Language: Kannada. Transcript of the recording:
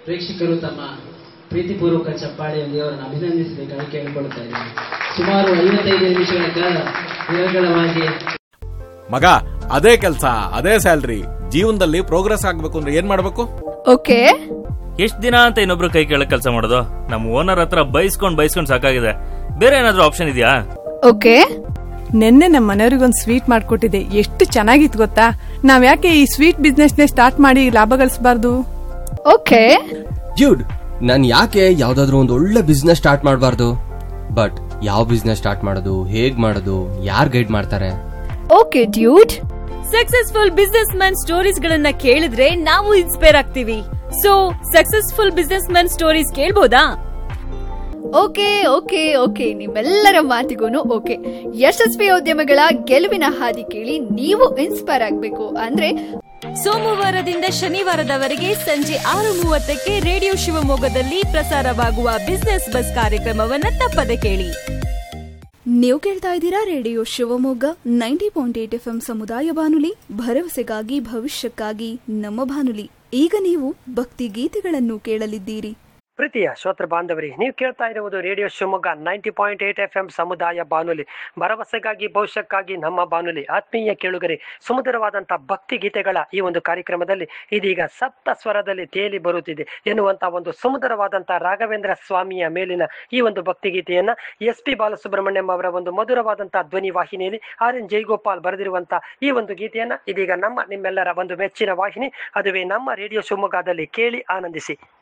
ಪ್ರೇಕ್ಷಕರು ತಮ್ಮ ಪ್ರೀತಿಪೂರ್ವಕ ಚಪ್ಪಾಳೆಯಲ್ಲಿ ಅವರನ್ನು ಅಭಿನಂದಿಸಬೇಕಾಗಿ ಕೇಳಿಕೊಳ್ಳುತ್ತಾ ಇದ್ದೇನೆ ಸುಮಾರು ಐವತ್ತೈದು ನಿಮಿಷಗಳ ಕಾಲ ನಿರರ್ಗಳವಾಗಿ ಮಗ ಅದೇ ಕೆಲಸ ಅದೇ ಸ್ಯಾಲ್ರಿ ಜೀವನದಲ್ಲಿ ಪ್ರೋಗ್ರೆಸ್ ಆಗ್ಬೇಕು ಅಂದ್ರೆ ಏನ್ ಮಾಡ್ಬೇಕು ಓಕೆ ಎಷ್ಟ್ ದಿನ ಅಂತ ಇನ್ನೊಬ್ರು ಕೈ ಕೆಳಗ್ ಕೆಲಸ ಮಾಡೋದು ನಮ್ಮ ಓನರ್ ಹತ್ರ ಬೈಸ್ಕೊಂಡ್ ಬೈಸ್ಕೊಂಡ್ ಸಾಕಾಗಿದೆ ಬೇರೆ ಏನಾದ್ರೂ ಆಪ್ಷನ್ ಇದೆಯಾ ಓಕೆ ನಿನ್ನೆ ನಮ್ಮ ಮನೆಯವ್ರಿಗೊಂದು ಸ್ವೀಟ್ ಮಾಡ್ಕೊಟ್ಟಿದೆ ಎಷ್ಟು ಚೆನ್ನಾಗಿತ್ತು ಗೊತ್ತಾ ನಾವ್ ಯಾಕೆ ಈ ಸ್ವೀಟ್ ಬಿಸ್ನೆಸ್ನೇ ಸ್ಟಾರ್ಟ್ ಮಾಡಿ ಲಾಭ ಗಳಿಸಬಾರ್ದು ಓಕೆ ಡ್ಯೂಡ್ ನಾನು ಯಾಕೆ ಯಾವ್ದಾದ್ರು ಒಂದು ಒಳ್ಳೆ ಬಿಸ್ನೆಸ್ ಸ್ಟಾರ್ಟ್ ಮಾಡಬಾರ್ದು ಬಟ್ ಯಾವ ಬಿಸ್ನೆಸ್ ಸ್ಟಾರ್ಟ್ ಮಾಡೋದು ಹೇಗ್ ಮಾಡೋದು ಯಾರು ಗೈಡ್ ಮಾಡ್ತಾರೆ okay dude successful businessman stories ಗಳನ್ನ ಕೇಳಿದ್ರೆ ನಾವು ಇನ್ಸ್ಪೈರ್ ಆಗ್ತೀವಿ so successful businessman stories ಕೇಳ್ಬೋದಾ ಓಕೆ ಓಕೆ ಓಕೆ ನಿಮ್ಮೆಲ್ಲರ ಮಾತಿಗೂ ಓಕೆ ಯಶಸ್ವಿ ಉದ್ಯಮಗಳ ಗೆಲುವಿನ ಹಾದಿ ಕೇಳಿ ನೀವು ಇನ್ಸ್ಪೈರ್ ಆಗಬೇಕು ಅಂದ್ರೆ ಸೋಮವಾರದಿಂದ ಶನಿವಾರದವರೆಗೆ ಸಂಜೆ ಆರು ಮೂವತ್ತಕ್ಕೆ ರೇಡಿಯೋ ಶಿವಮೊಗ್ಗದಲ್ಲಿ ಪ್ರಸಾರವಾಗುವ ಬಿಸ್ನೆಸ್ ಬಸ್ ಕಾರ್ಯಕ್ರಮವನ್ನ ತಪ್ಪದೆ ಕೇಳಿ ನೀವು ಕೇಳ್ತಾ ಇದ್ದೀರಾ radio Shivamogga ninety point eight F ಸಮುದಾಯ ಬಾನುಲಿ ಭರವಸೆಗಾಗಿ ಭವಿಷ್ಯಕ್ಕಾಗಿ ನಮ್ಮ ಬಾನುಲಿ ಈಗ ನೀವು ಭಕ್ತಿ ಗೀತೆಗಳನ್ನು ಕೇಳಲಿದ್ದೀರಿ ಪ್ರೀತಿಯ ಶ್ರೋತೃ ಬಾಂಧವರಿ ನೀವು ಕೇಳ್ತಾ ಇರುವುದು radio Shivamogga ninety point eight F M ಸಮುದಾಯ ಬಾನುಲಿ ಭರವಸೆಗಾಗಿ ಭವಿಷ್ಯಕ್ಕಾಗಿ ನಮ್ಮ ಬಾನುಲಿ ಆತ್ಮೀಯ ಕೇಳುಗರೆ ಸುಮಧುರವಾದಂಥ ಭಕ್ತಿ ಗೀತೆಗಳ ಈ ಒಂದು ಕಾರ್ಯಕ್ರಮದಲ್ಲಿ ಇದೀಗ ಸಪ್ತ ಸ್ವರದಲ್ಲಿ ತೇಲಿ ಬರುತ್ತಿದೆ ಎನ್ನುವಂತ ಒಂದು ಸುಮಧುರವಾದಂಥ ರಾಘವೇಂದ್ರ ಸ್ವಾಮಿಯ ಮೇಲಿನ ಈ ಒಂದು ಭಕ್ತಿ ಗೀತೆಯನ್ನ ಎಸ್ ಪಿ ಬಾಲಸುಬ್ರಹ್ಮಣ್ಯಂ ಅವರ ಒಂದು ಮಧುರವಾದಂತಹ ಧ್ವನಿ ವಾಹಿನಿಯಲ್ಲಿ ಆರ್ ಎನ್ ಜೈಗೋಪಾಲ್ ಬರೆದಿರುವಂತ ಈ ಒಂದು ಗೀತೆಯನ್ನ ಇದೀಗ ನಮ್ಮ ನಿಮ್ಮೆಲ್ಲರ ಒಂದು ಮೆಚ್ಚಿನ ವಾಹಿನಿ ಅದುವೇ ನಮ್ಮ ರೇಡಿಯೋ ಶಿವಮೊಗ್ಗದಲ್ಲಿ ಕೇಳಿ ಆನಂದಿಸಿ